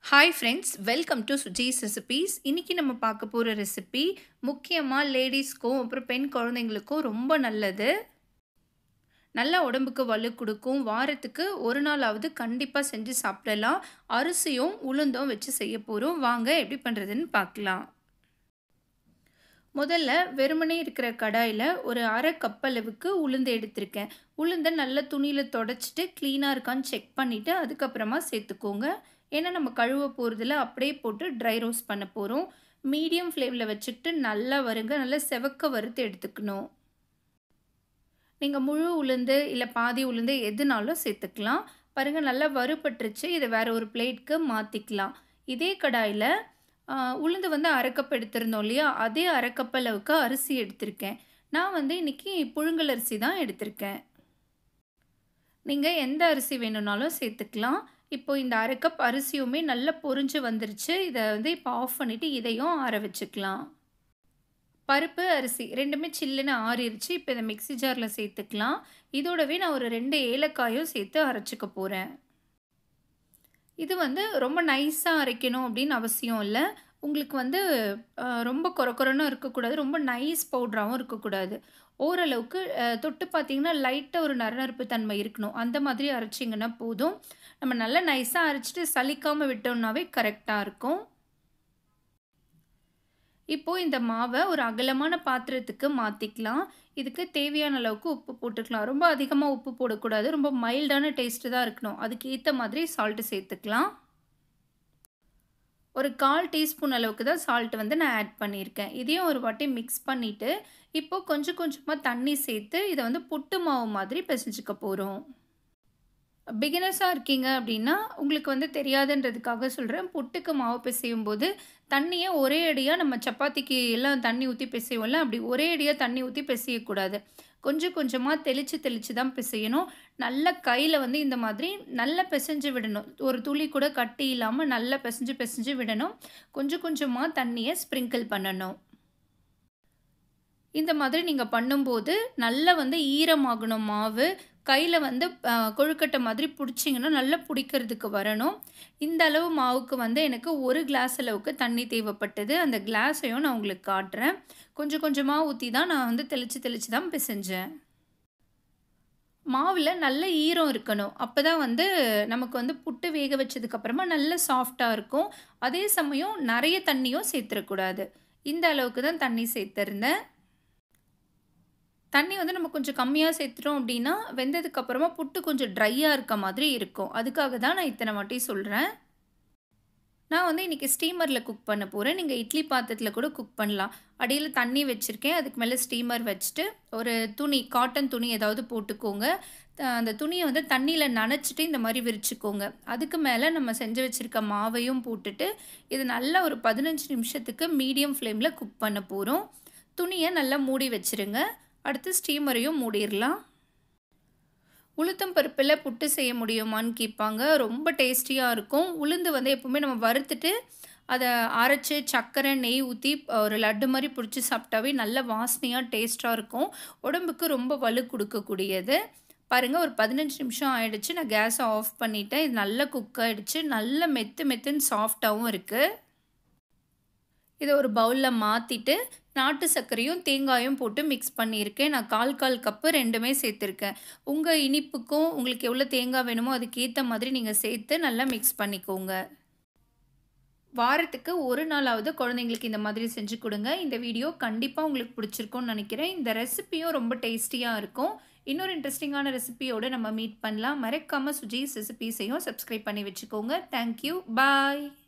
hi friends welcome to Suji's recipes இன்றைக்கி நம்ம பார்க்க போகிற ரெசிபி முக்கியமாக லேடிஸ்க்கும் அப்புறம் பெண் குழந்தைங்களுக்கும் ரொம்ப நல்லது நல்ல உடம்புக்கு வலு கொடுக்கும் வாரத்துக்கு ஒரு நாளாவது கண்டிப்பாக செஞ்சு சாப்பிடலாம் அரிசியும் உளுந்தும் வச்சு செய்ய போகிறோம் வாங்க எப்படி பண்ணுறதுன்னு பார்க்கலாம் முதல்ல வெறுமனே இருக்கிற கடாயில் ஒரு அரை கப் அளவுக்கு உளுந்து எடுத்திருக்கேன் உளுந்தை நல்ல துணியில் தொடச்சிட்டு க்ளீனாக இருக்கான்னு செக் பண்ணிவிட்டு அதுக்கப்புறமா சேர்த்துக்கோங்க ஏன்னா நம்ம கழுவ போகிறதுல அப்படியே போட்டு ட்ரை ரோஸ்ட் பண்ண போகிறோம் மீடியம் ஃப்ளேமில் வச்சுக்கிட்டு நல்லா வருங்க நல்லா செவக்க வறுத்து எடுத்துக்கணும் நீங்கள் முழு உளுந்து இல்லை பாதி உளுந்து எதுனாலும் சேர்த்துக்கலாம் பாருங்கள் நல்லா வறுபட்டுருச்சு இதை வேறு ஒரு பிளேட்க்கு மாற்றிக்கலாம் இதே கடாயில் உளுந்து வந்து அரைக்கப் எடுத்திருந்தோம் இல்லையா அதே அரைக்கப் அளவுக்கு அரிசி எடுத்திருக்கேன் நான் வந்து இன்றைக்கி புழுங்கல் அரிசி தான் எடுத்திருக்கேன் நீங்கள் எந்த அரிசி வேணும்னாலும் சேர்த்துக்கலாம் இப்போ இந்த அரை கப் அரிசியுமே நல்லா பொறிஞ்சு வந்துருச்சு இதை வந்து இப்போ ஆஃப் பண்ணிவிட்டு இதையும் ஆற வச்சுக்கலாம் பருப்பு அரிசி ரெண்டுமே சில்லுன்னு ஆறிடுச்சு இப்போ இதை மிக்சி ஜாரில் சேர்த்துக்கலாம் இதோடவே நான் ஒரு ரெண்டு ஏலக்காயும் சேர்த்து அரைச்சிக்க போகிறேன் இது வந்து ரொம்ப நைஸாக அரைக்கணும் அப்படின்னு அவசியம் இல்லை உங்களுக்கு வந்து ரொம்ப குறக்குறன்னு இருக்கக்கூடாது ரொம்ப நைஸ் பவுட்ராகவும் இருக்கக்கூடாது ஓரளவுக்கு தொட்டு பார்த்தீங்கன்னா லைட்டாக ஒரு நரநறுப்பு தன்மை இருக்கணும் அந்த மாதிரி அரைச்சிங்கன்னா போதும் நம்ம நல்லா நைஸாக அரைச்சிட்டு சலிக்காமல் விட்டோம்னாவே கரெக்டாக இருக்கும் இப்போது இந்த மாவை ஒரு அகலமான பாத்திரத்துக்கு மாற்றிக்கலாம் இதுக்கு தேவையான அளவுக்கு உப்பு போட்டுக்கலாம் ரொம்ப அதிகமாக உப்பு போடக்கூடாது ரொம்ப மைல்டான டேஸ்ட்டு தான் இருக்கணும் அதுக்கு ஏற்ற மாதிரி சால்ட்டு சேர்த்துக்கலாம் ஒரு கால் டீஸ்பூன் அளவுக்கு தான் சால்ட் வந்து நான் ஆட் பண்ணியிருக்கேன் இதையும் ஒரு வாட்டி மிக்ஸ் பண்ணிவிட்டு இப்போது கொஞ்சம் கொஞ்சமாக தண்ணி சேர்த்து இதை வந்து புட்டு மாவு மாதிரி பிசைஞ்சிக்க போகிறோம் பிகினர்ஸாக இருக்கீங்க அப்படின்னா உங்களுக்கு வந்து தெரியாதுன்றதுக்காக சொல்கிறேன் புட்டுக்கு மாவு பிசையும் போது தண்ணியை ஒரே அடியாக நம்ம சப்பாத்திக்கு எல்லாம் தண்ணி ஊற்றி பிசைவோம்ல அப்படி ஒரே அடியாக தண்ணி ஊற்றி பிசையக்கூடாது கொஞ்சம் கொஞ்சமாக தெளித்து தெளித்து தான் பிசையணும் நல்ல கையில் வந்து இந்த மாதிரி நல்லா பிசைஞ்சு விடணும் ஒரு துளி கூட கட்டி இல்லாமல் நல்லா பிசைஞ்சு பிசைஞ்சு விடணும் கொஞ்சம் கொஞ்சமாக தண்ணியை ஸ்ப்ரிங்கிள் பண்ணணும் இந்த மாதிரி நீங்கள் பண்ணும்போது நல்லா வந்து ஈரமாகணும் மாவு கையில் வந்து கொழுக்கட்டை மாதிரி பிடிச்சிங்கன்னா நல்லா பிடிக்கிறதுக்கு வரணும் இந்த அளவு மாவுக்கு வந்து எனக்கு ஒரு கிளாஸ் அளவுக்கு தண்ணி தேவைப்பட்டது அந்த கிளாஸையும் நான் உங்களுக்கு காட்டுறேன் கொஞ்சம் கொஞ்சமாக ஊற்றி தான் நான் வந்து தெளித்து தெளித்து தான் பிசைஞ்சேன் மாவில் நல்ல ஈரம் இருக்கணும் அப்போ தான் வந்து நமக்கு வந்து புட்டு வேக வச்சதுக்கப்புறமா நல்ல சாஃப்டாக இருக்கும் அதே சமயம் நிறைய தண்ணியும் சேர்த்துடக்கூடாது இந்த அளவுக்கு தான் தண்ணி சேர்த்துருந்தேன் தண்ணி வந்து நம்ம கொஞ்சம் கம்மியாக சேர்த்துட்டோம் அப்படின்னா வெந்ததுக்கப்புறமா புட்டு கொஞ்சம் ட்ரையாக இருக்க மாதிரி இருக்கும் அதுக்காக தான் நான் இத்தனை வாட்டி சொல்கிறேன் நான் வந்து இன்றைக்கி ஸ்டீமரில் குக் பண்ண போகிறேன் நீங்கள் இட்லி பாத்திரத்தில் கூட குக் பண்ணலாம் அடியில் தண்ணி வச்சுருக்கேன் அதுக்கு மேலே ஸ்டீமர் வச்சுட்டு ஒரு துணி காட்டன் துணி ஏதாவது போட்டுக்கோங்க அந்த துணியை வந்து தண்ணியில் நனைச்சிட்டு இந்த மாதிரி விரிச்சுக்கோங்க அதுக்கு மேலே நம்ம செஞ்சு வச்சுருக்க மாவையும் போட்டுட்டு இது நல்லா ஒரு பதினஞ்சு நிமிஷத்துக்கு மீடியம் ஃப்ளேமில் குக் பண்ண போகிறோம் துணியை நல்லா மூடி வச்சுருங்க அடுத்து ஸ்டீமரையும் மூடிடலாம் உளுத்தம் பருப்பில் புட்டு செய்ய முடியுமான்னு கேட்பாங்க ரொம்ப டேஸ்டியாக இருக்கும் உளுந்து வந்து எப்போவுமே நம்ம வறுத்துட்டு அதை அரைச்சி சர்க்கரை நெய் ஊற்றி ஒரு லட்டு மாதிரி பிடிச்சி சாப்பிட்டாவே நல்ல வாசனையாக டேஸ்ட்டாக இருக்கும் உடம்புக்கு ரொம்ப வலு கொடுக்கக்கூடியது பாருங்கள் ஒரு பதினஞ்சு நிமிஷம் ஆகிடுச்சு நான் கேஸை ஆஃப் பண்ணிவிட்டேன் இது நல்லா குக் ஆகிடுச்சு நல்ல மெத்து மெத்துன்னு சாஃப்டாகவும் இருக்குது இதை ஒரு பவுலில் மாற்றிட்டு நாட்டு சர்க்கரையும் தேங்காயும் போட்டு மிக்ஸ் பண்ணியிருக்கேன் நான் கால் கால் கப்பு ரெண்டுமே சேர்த்துருக்கேன் உங்கள் இனிப்புக்கும் உங்களுக்கு எவ்வளோ தேங்காய் வேணுமோ அதுக்கேற்ற மாதிரி நீங்கள் சேர்த்து நல்லா மிக்ஸ் பண்ணிக்கோங்க வாரத்துக்கு ஒரு நாளாவது குழந்தைங்களுக்கு இந்த மாதிரி செஞ்சு கொடுங்க இந்த வீடியோ கண்டிப்பாக உங்களுக்கு பிடிச்சிருக்கும்னு நினைக்கிறேன் இந்த ரெசிப்பியும் ரொம்ப டேஸ்டியாக இருக்கும் இன்னொரு இன்ட்ரெஸ்டிங்கான ரெசிபியோடு நம்ம மீட் பண்ணலாம் மறக்காமல் சுஜீஸ் ரெசிபீஸையும் சப்ஸ்கிரைப் பண்ணி வச்சுக்கோங்க தேங்க்யூ பாய்